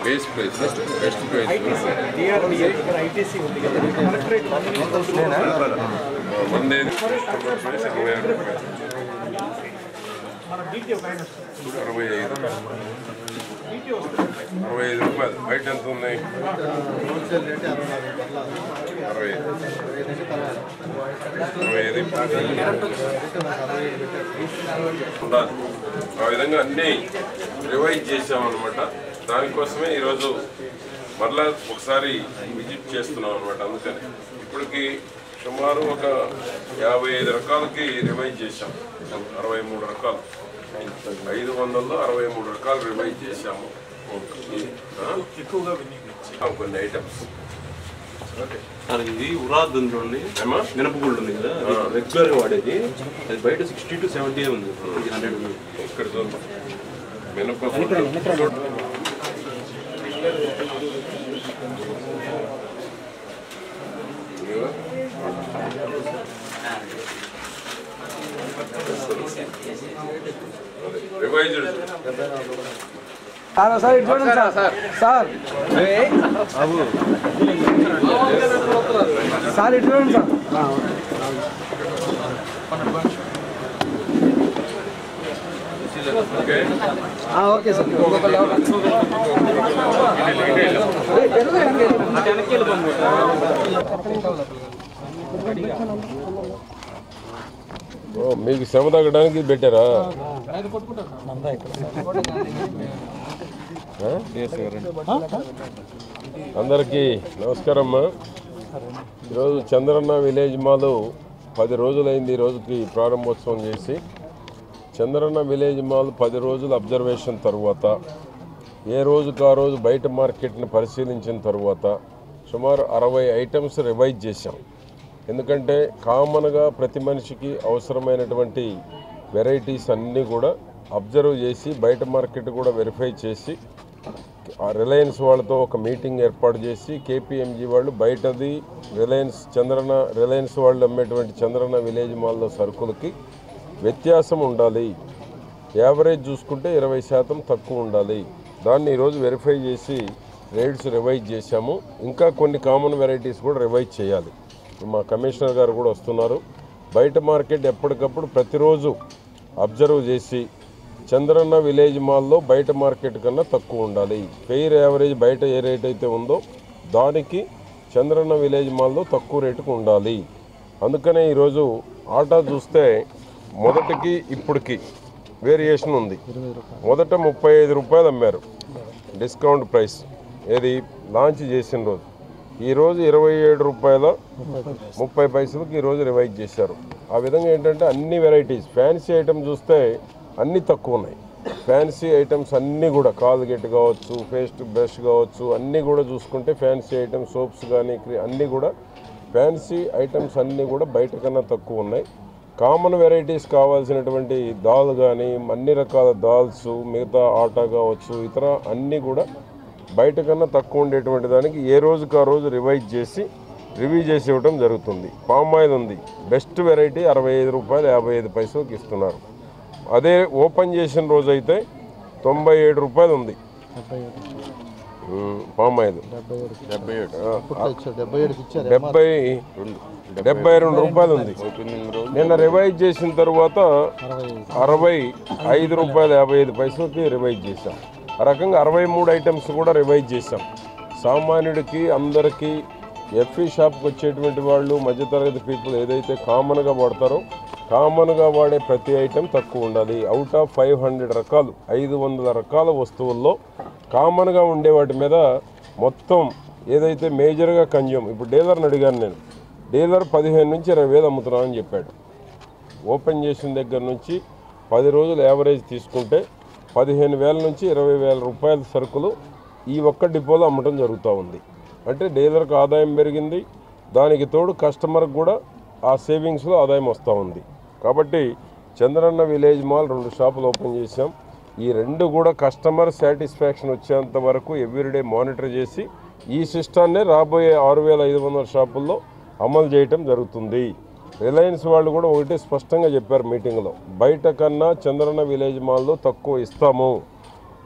Base price best price ITC ఉంది కదా collectorate వందేది price అరవై ఆరు రూపాయలు మన డీటీ ఒక ఆయన వస్తుంది అరవై ఐదు డీటీ వస్తుంది అరవై ఐదు రూపాయలు బయట ఎంత ఉన్నాయి అరవై ఐదు అరవై ఐదు ఉండాలి. ఆ విధంగా అన్ని రివైజ్ చేసామన్నమాట దానికోసమే ఈరోజు మరలా ఒకసారి విజిట్ చేస్తున్నాం అనమాట అందుకని ఇప్పటికి సుమారు ఒక యాభై ఐదు రకాలకి రివైజ్ చేశాం అరవై మూడు రకాలు ఐదు వందల్లో అరవై మూడు రకాలు రివైజ్ చేశాము ఆ? ఎక్కువగా వినియోగించి ఆ, కొన్ని ఐటమ్స్ సార్ ఇది ఉరాద్ ఉందండి ఏమా మినపగుళ్ళు ఉంది కదా అది రెగ్యులర్ వాడేది అది బయట సిక్స్టీ టు సెవెంటీ ఉంది ఇది హండ్రెడ్ ఉంది ఇక్కడ చూద్దాం మినప రివైజ్డ్ సార్ సార్ ఇటు చూడండి సార్ సార్ సార్ ఇటు చూడండి సార్ ఓకే ఆ, ఓకే సార్ ఓ, మీకు శ్రమ తగ్గడానికి ఇది పెట్టారా ఆ? అందరికీ నమస్కారం అమ్మా ఈరోజు చంద్రన్న విలేజ్ మాలు పది రోజులైంది ఈ రోజుకి ప్రారంభోత్సవం చేసి చంద్రన్న విలేజ్ మాల్ పది రోజుల అబ్జర్వేషన్ తర్వాత ఏ రోజుకు ఆ రోజు బయట మార్కెట్ని పరిశీలించిన తర్వాత సుమారు అరవై ఐటమ్స్ రివైజ్ చేశాం ఎందుకంటే కామన్గా ప్రతి మనిషికి అవసరమైనటువంటి వెరైటీస్ అన్నీ కూడా అబ్జర్వ్ చేసి బయట మార్కెట్ కూడా వెరిఫై చేసి ఆ రిలయన్స్ వాళ్ళతో ఒక మీటింగ్ ఏర్పాటు చేసి కేపీఎంజీ వాళ్ళు బయటది రిలయన్స్ చంద్రన రిలయన్స్ వాళ్ళు అమ్మేటువంటి చంద్రన విలేజ్ మాల్లో సరుకులకి వ్యత్యాసం ఉండాలి యావరేజ్ చూసుకుంటే ఇరవై శాతం తక్కువ ఉండాలి దాన్ని ఈరోజు వెరిఫై చేసి రేట్స్ రివైజ్ చేశాము ఇంకా కొన్ని కామన్ వెరైటీస్ కూడా రివైజ్ చేయాలి మా కమిషనర్ గారు కూడా వస్తున్నారు బయట మార్కెట్ ఎప్పటికప్పుడు ప్రతిరోజు అబ్జర్వ్ చేసి చంద్రన్న విలేజ్ మాల్లో బయట మార్కెట్ కన్నా తక్కువ ఉండాలి ఫెయిర్ యావరేజ్ బయట ఏ రేట్ అయితే ఉందో దానికి చంద్రన్న విలేజ్ మాల్లో తక్కువ రేటుకు ఉండాలి అందుకనే ఈరోజు ఆటా చూస్తే మొదటికి ఇప్పటికి వేరియేషన్ ఉంది మొదట ముప్పై ఐదు రూపాయలు అమ్మారు డిస్కౌంట్ ప్రైస్ ఏది లాంచ్ చేసిన రోజు ఈరోజు ఇరవై ఏడు రూపాయల ముప్పై పైసలకి ఈరోజు రివైజ్ చేశారు ఆ విధంగా ఏంటంటే అన్ని వెరైటీస్ ఫ్యాన్సీ ఐటమ్ చూస్తే అన్నీ తక్కువ ఉన్నాయి ఫ్యాన్సీ ఐటమ్స్ అన్నీ కూడా కాల్గేట్ కావచ్చు పేస్ట్ బ్రష్ కావచ్చు అన్నీ కూడా చూసుకుంటే ఫ్యాన్సీ ఐటమ్స్ సోప్స్ కానీ అన్నీ కూడా ఫ్యాన్సీ ఐటమ్స్ అన్నీ కూడా బయట కన్నా తక్కువ ఉన్నాయి కామన్ వెరైటీస్ కావాల్సినటువంటి దాల్ కానీ అన్ని రకాల దాల్స్ మిగతా ఆటా కావచ్చు ఇతర అన్నీ కూడా బయట కన్నా తక్కువ ఉండేటువంటి దానికి ఏ రోజుకి ఆ రోజు రివైజ్ చేసి రివ్యూ చేసి ఇవ్వడం జరుగుతుంది పామ్ ఆయిల్ ఉంది బెస్ట్ వెరైటీ అరవై ఐదు రూపాయలు యాభై ఐదు పైసలకి ఇస్తున్నారు అదే ఓపెన్ చేసిన రోజు అయితే తొంభై ఏడు రూపాయలు ఉంది ఉమ్, పామ్ ఆయిల్ డెబ్బై ఏడు డెబ్బై డెబ్బై రెండు రూపాయలు ఉంది నిన్న రివైజ్ చేసిన తర్వాత అరవై ఐదు రూపాయలు యాభై ఐదు పైసలకి రివైజ్ చేశాం ఆ రకంగా అరవై మూడు ఐటమ్స్ కూడా రివైజ్ చేశాం సామాన్యుడికి అందరికీ ఎఫ్ఈ షాప్కి వచ్చేటువంటి వాళ్ళు మధ్యతరగతి పీపుల్ ఏదైతే కామన్గా వాడతారో కామన్గా వాడే ప్రతి ఐటెం తక్కువ ఉండాలి అవుట్ ఆఫ్ ఫైవ్ హండ్రెడ్ రకాలు ఐదు వందల రకాల వస్తువుల్లో కామన్గా ఉండే వాటి మీద మొత్తం ఏదైతే మేజర్గా కన్జ్యూమ్ ఇప్పుడు డీలర్ని అడిగాను నేను డీలర్ పదిహేను నుంచి ఇరవై వేలు అమ్ముతున్నానని చెప్పాడు ఓపెన్ చేసిన దగ్గర నుంచి పది రోజులు యావరేజ్ తీసుకుంటే పదిహేను వేల నుంచి ఇరవై వేల రూపాయల సరుకులు ఈ ఒక్క డిపోలో అమ్మటం జరుగుతూ ఉంది అంటే డీలర్కి ఆదాయం పెరిగింది దానికి తోడు కస్టమర్కి కూడా ఆ సేవింగ్స్లో ఆదాయం వస్తూ ఉంది కాబట్టి చంద్రన్న విలేజ్ మాల్ రెండు షాపులు ఓపెన్ చేశాం ఈ రెండు కూడా కస్టమర్ సాటిస్ఫాక్షన్ వచ్చేంత వరకు ఎవ్రీడే మానిటర్ చేసి ఈ సిస్టాన్నే రాబోయే ఆరు వేల ఐదు వందల షాపుల్లో అమలు చేయటం జరుగుతుంది రిలయన్స్ వాళ్ళు కూడా ఒకటి స్పష్టంగా చెప్పారు మీటింగ్లో బయట కన్నా చంద్రన్న విలేజ్ మాల్లో తక్కువ ఇస్తాము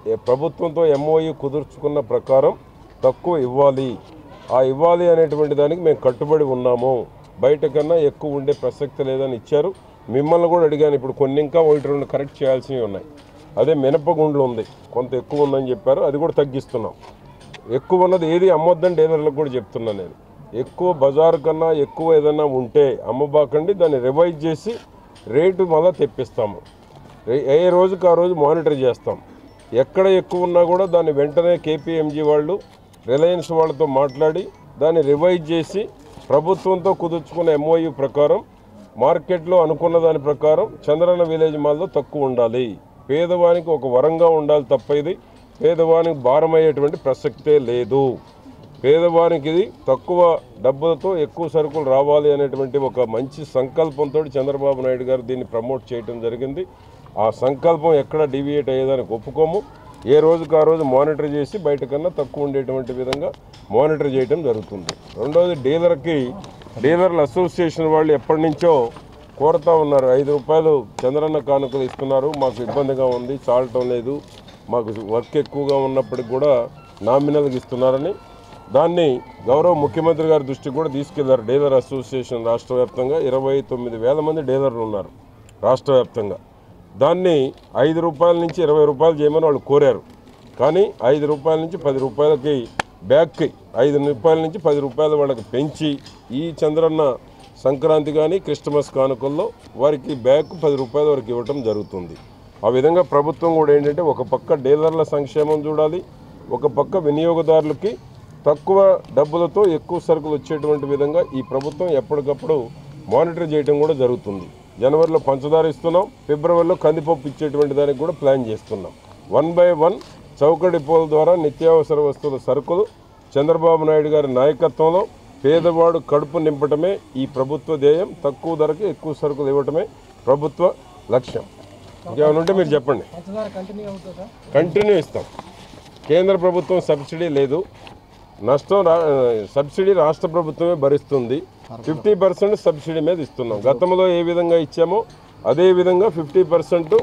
ఏ ప్రభుత్వంతో ఎంఓయు కుదుర్చుకున్న ప్రకారం తక్కువ ఇవ్వాలి ఆ ఇవ్వాలి అనేటువంటి దానికి మేము కట్టుబడి ఉన్నాము బయట కన్నా ఎక్కువ ఉండే ప్రసక్తి లేదని ఇచ్చారు మిమ్మల్ని కూడా అడిగాను ఇప్పుడు కొన్ని ఇంకా ఒకటి రెండు కరెక్ట్ చేయాల్సినవి ఉన్నాయి అదే మినపగుండ్లు ఉంది కొంత ఎక్కువ ఉందని చెప్పారు అది కూడా తగ్గిస్తున్నాం ఎక్కువ ఉన్నది ఏది అమ్మొద్దని డీలర్లకు కూడా చెప్తున్నా నేను ఎక్కువ బజారు కన్నా ఎక్కువ ఏదైనా ఉంటే అమ్మబాకండి దాన్ని రివైజ్ చేసి రేటు మళ్ళీ తెప్పిస్తాము ఏ- ఏ రోజుకి ఆ రోజు మానిటర్ చేస్తాం ఎక్కడ ఎక్కువ ఉన్నా కూడా దాన్ని వెంటనే కేపీఎంజీ వాళ్ళు రిలయన్స్ వాళ్ళతో మాట్లాడి దాన్ని రివైజ్ చేసి ప్రభుత్వంతో కుదుర్చుకున్న ఎంఓయు ప్రకారం మార్కెట్లో అనుకున్న దాని ప్రకారం చంద్రన్న విలేజ్ మాల్లో తక్కువ ఉండాలి పేదవానికి ఒక వరంగా ఉండాలి తప్ప ఇది పేదవానికి భారమయ్యేటువంటి ప్రసక్తే లేదు పేదవానికి ఇది తక్కువ డబ్బులతో ఎక్కువ సరుకులు రావాలి అనేటువంటి ఒక మంచి సంకల్పంతో చంద్రబాబు నాయుడు గారు దీన్ని ప్రమోట్ చేయడం జరిగింది ఆ సంకల్పం ఎక్కడ డివియేట్ అయ్యేదానికి ఒప్పుకోము ఏ రోజుకు ఆ రోజు మానిటర్ చేసి బయట కన్నా తక్కువ ఉండేటువంటి విధంగా మానిటర్ చేయడం జరుగుతుంది రెండవది డీలర్కి డీలర్ల అసోసియేషన్ వాళ్ళు ఎప్పటి నుంచో కోరుతా ఉన్నారు ఐదు రూపాయలు చంద్రన్న కానుకలు ఇస్తున్నారు మాకు ఇబ్బందిగా ఉంది చాలటం లేదు మాకు వర్క్ ఎక్కువగా ఉన్నప్పటికి కూడా నామినల్గా ఇస్తున్నారని దాన్ని గౌరవ ముఖ్యమంత్రి గారి దృష్టికి కూడా తీసుకెళ్లారు డీలర్ అసోసియేషన్ రాష్ట్ర వ్యాప్తంగా ఇరవై తొమ్మిది వేల మంది డీలర్లు ఉన్నారు రాష్ట్ర వ్యాప్తంగా దాన్ని ఐదు రూపాయల నుంచి ఇరవై రూపాయలు చేయమని వాళ్ళు కోరారు కానీ ఐదు రూపాయల నుంచి పది రూపాయలకి బ్యాగ్కి ఐదు రూపాయల నుంచి పది రూపాయలు వాళ్ళకి పెంచి ఈ చంద్రన్న సంక్రాంతి కానీ క్రిస్టమస్ కానుకల్లో వారికి బ్యాగ్ పది రూపాయల వరకు ఇవ్వటం జరుగుతుంది ఆ విధంగా ప్రభుత్వం కూడా ఏంటంటే ఒక పక్క డీలర్ల సంక్షేమం చూడాలి ఒక పక్క వినియోగదారులకి తక్కువ డబ్బులతో ఎక్కువ సరుకులు వచ్చేటువంటి విధంగా ఈ ప్రభుత్వం ఎప్పటికప్పుడు మానిటర్ చేయడం కూడా జరుగుతుంది జనవరిలో పంచదార ఇస్తున్నాం ఫిబ్రవరిలో కందిపప్పు ఇచ్చేటువంటి దానికి కూడా ప్లాన్ చేస్తున్నాం వన్ బై వన్ చౌక డిపోల ద్వారా నిత్యావసర వస్తువుల సరుకులు చంద్రబాబు నాయుడు గారి నాయకత్వంలో పేదవాడు కడుపు నింపటమే ఈ ప్రభుత్వ ధ్యేయం తక్కువ ధరకి ఎక్కువ సరుకులు ఇవ్వటమే ప్రభుత్వ లక్ష్యం ఇంకేమైనా ఉంటే మీరు చెప్పండి పంచదార కంటిన్యూ అవుతుందా కంటిన్యూ ఇస్తాం కేంద్ర ప్రభుత్వం సబ్సిడీ లేదు నష్టం రా- సబ్సిడీ రాష్ట్ర ప్రభుత్వమే భరిస్తుంది ఫిఫ్టీ పర్సెంట్ సబ్సిడీ మీద ఇస్తున్నాం గతంలో ఏ విధంగా ఇచ్చామో అదే విధంగా ఫిఫ్టీ పర్సెంట్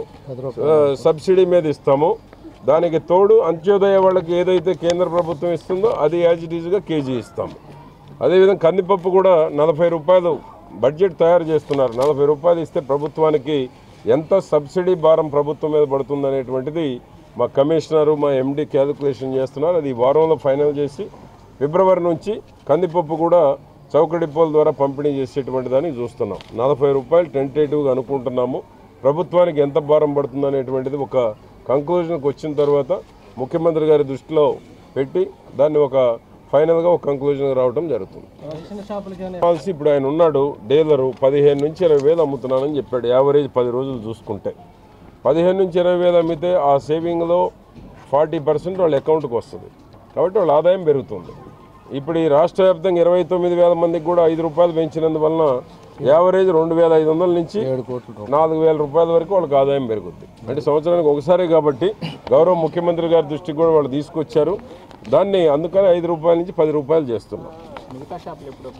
సబ్సిడీ మీద ఇస్తాము దానికి తోడు అంత్యోదయ వాళ్ళకి ఏదైతే కేంద్ర ప్రభుత్వం ఇస్తుందో అది యాజ్ ఇట్ ఈజ్గా కేజీ ఇస్తాము అదేవిధంగా కందిపప్పు కూడా నలభై రూపాయలు బడ్జెట్ తయారు చేస్తున్నారు నలభై రూపాయలు ఇస్తే ప్రభుత్వానికి ఎంత సబ్సిడీ భారం ప్రభుత్వం మీద పడుతుంది అనేటువంటిది మా కమిషనరు మా ఎండి క్యాలిక్యులేషన్ చేస్తున్నారు అది ఈ వారంలో ఫైనల్ చేసి ఫిబ్రవరి నుంచి కందిపప్పు కూడా చౌక డిపోల ద్వారా పంపిణీ చేసేటువంటి దాన్ని చూస్తున్నాం నలభై రూపాయలు టెంటేటివ్గా అనుకుంటున్నాము ప్రభుత్వానికి ఎంత భారం పడుతుంది అనేటువంటిది ఒక కంక్లూజన్కి వచ్చిన తర్వాత ముఖ్యమంత్రి గారి దృష్టిలో పెట్టి దాన్ని ఒక ఫైనల్గా ఒక కంక్లూజన్ రావడం జరుగుతుంది చిన్న షాపులకి ఏమైనా పాలసీ ఇప్పుడు ఆయన ఉన్నాడు డీలరు పదిహేను నుంచి ఇరవై వేలు అమ్ముతున్నానని చెప్పాడు యావరేజ్ పది రోజులు చూసుకుంటే పదిహేను నుంచి ఇరవై వేలు అమ్మితే ఆ సేవింగ్లో ఫార్టీ పర్సెంట్ వాళ్ళ అకౌంట్కి వస్తుంది కాబట్టి వాళ్ళ ఆదాయం పెరుగుతుంది ఇప్పుడు ఈ రాష్ట్ర వ్యాప్తంగా ఇరవై తొమ్మిది వేల మందికి కూడా ఐదు రూపాయలు పెంచినందువలన యావరేజ్ రెండు వేల ఐదు వందల నుంచి నాలుగు వేల రూపాయల వరకు వాళ్ళకి ఆదాయం పెరుగుద్ది అంటే సంవత్సరానికి ఒకసారి కాబట్టి గౌరవ ముఖ్యమంత్రి గారి దృష్టికి కూడా వాళ్ళు తీసుకొచ్చారు దాన్ని అందుకని ఐదు రూపాయల నుంచి పది రూపాయలు చేస్తున్నాం మిగతా షాపులు ఎప్పుడు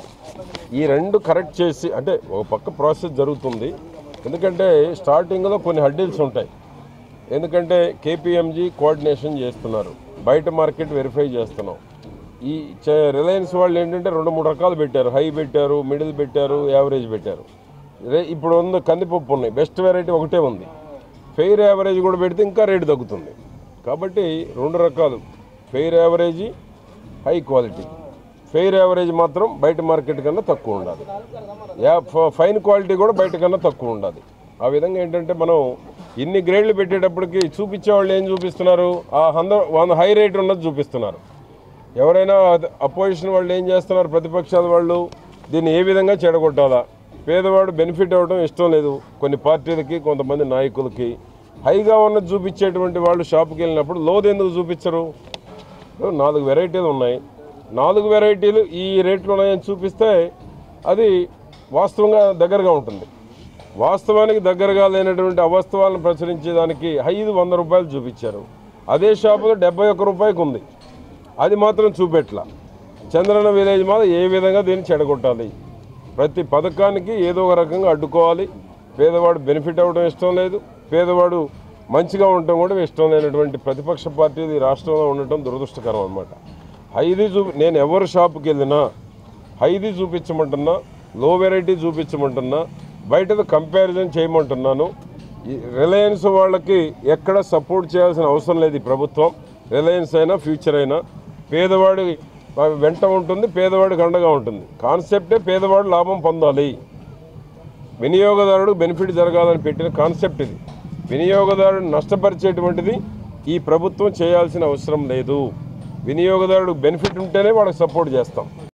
ఈ రెండు కరెక్ట్ చేసి అంటే ఒక పక్క ప్రాసెస్ జరుగుతుంది ఎందుకంటే స్టార్టింగ్లో కొన్ని హడ్డిల్స్ ఉంటాయి ఎందుకంటే కేపీఎంజీ కోఆర్డినేషన్ చేస్తున్నారు బయట మార్కెట్ వెరిఫై చేస్తున్నాం ఈ చ- రిలయన్స్ వాళ్ళు ఏంటంటే రెండు మూడు రకాలు పెట్టారు హై పెట్టారు మిడిల్ పెట్టారు యావరేజ్ పెట్టారు రే- ఇప్పుడు ఉంది కందిపప్పు ఉన్నాయి బెస్ట్ వెరైటీ ఒకటే ఉంది ఫెయిర్ యావరేజ్ కూడా పెడితే ఇంకా రేటు తగ్గుతుంది కాబట్టి రెండు రకాలు fair average high quality fair average మాత్రం బయట మార్కెట్ కన్నా తక్కువ ఉండాలి యా ఫ- ఫైన్ క్వాలిటీ కూడా బయట కన్నా తక్కువ ఉండాలి ఆ విధంగా ఏంటంటే మనం ఇన్ని గ్రేడ్లు పెట్టేటప్పటికి చూపించే వాళ్ళు ఏం చూపిస్తున్నారు ఆ వంద వంద హై రేట్ ఉన్నది చూపిస్తున్నారు ఎవరైనా అపోజిషన్ వాళ్ళు ఏం చేస్తున్నారు ప్రతిపక్షాల వాళ్ళు దీన్ని ఏ విధంగా చెడగొట్టాలా పేదవాడు బెనిఫిట్ అవ్వడం ఇష్టం లేదు కొన్ని పార్టీలకి కొంతమంది నాయకులకి హైగా ఉన్నది చూపించేటువంటి వాళ్ళు షాప్కి వెళ్ళినప్పుడు లోది ఎందుకు చూపించరు ఇప్పుడు నాలుగు వెరైటీలు ఉన్నాయి నాలుగు వెరైటీలు ఈ రేట్లు ఉన్నాయని చూపిస్తే అది వాస్తవంగా దగ్గరగా ఉంటుంది వాస్తవానికి దగ్గరగా లేనటువంటి అవాస్తవాలను ప్రచురించేదానికి ఐదు వంద రూపాయలు చూపించారు అదే షాపులో డెబ్బై ఒక్క రూపాయికి ఉంది అది మాత్రం చూపెట్ల చంద్రన విలేజ్ మాల ఏ విధంగా దీన్ని చెడగొట్టాలి ప్రతి పథకానికి ఏదో ఒక రకంగా అడ్డుకోవాలి పేదవాడు బెనిఫిట్ అవ్వడం ఇష్టం లేదు పేదవాడు మంచిగా ఉండటం కూడా ఇష్టం లేనటువంటి ప్రతిపక్ష పార్టీ ఈ రాష్ట్రంలో ఉండటం దురదృష్టకరం అనమాట హైది చూ నేను ఎవరు షాప్కి వెళ్ళినా హైది చూపించమంటున్నా లో వెరైటీ చూపించమంటున్నా బయటది కంపారిజన్ చేయమంటున్నాను ఈ రిలయన్స్ వాళ్ళకి ఎక్కడ సపోర్ట్ చేయాల్సిన అవసరం లేదు ఈ ప్రభుత్వం రిలయన్స్ అయినా ఫ్యూచర్ అయినా పేదవాడి వెంట ఉంటుంది పేదవాడికి అండగా ఉంటుంది కాన్సెప్టే పేదవాడు లాభం పొందాలి వినియోగదారుడు బెనిఫిట్ జరగాలని పెట్టిన కాన్సెప్ట్ ఇది వినియోగదారుడు నష్టపరిచేటువంటిది ఈ ప్రభుత్వం చేయాల్సిన అవసరం లేదు వినియోగదారుడు బెనిఫిట్ ఉంటేనే వాళ్ళకి సపోర్ట్ చేస్తాం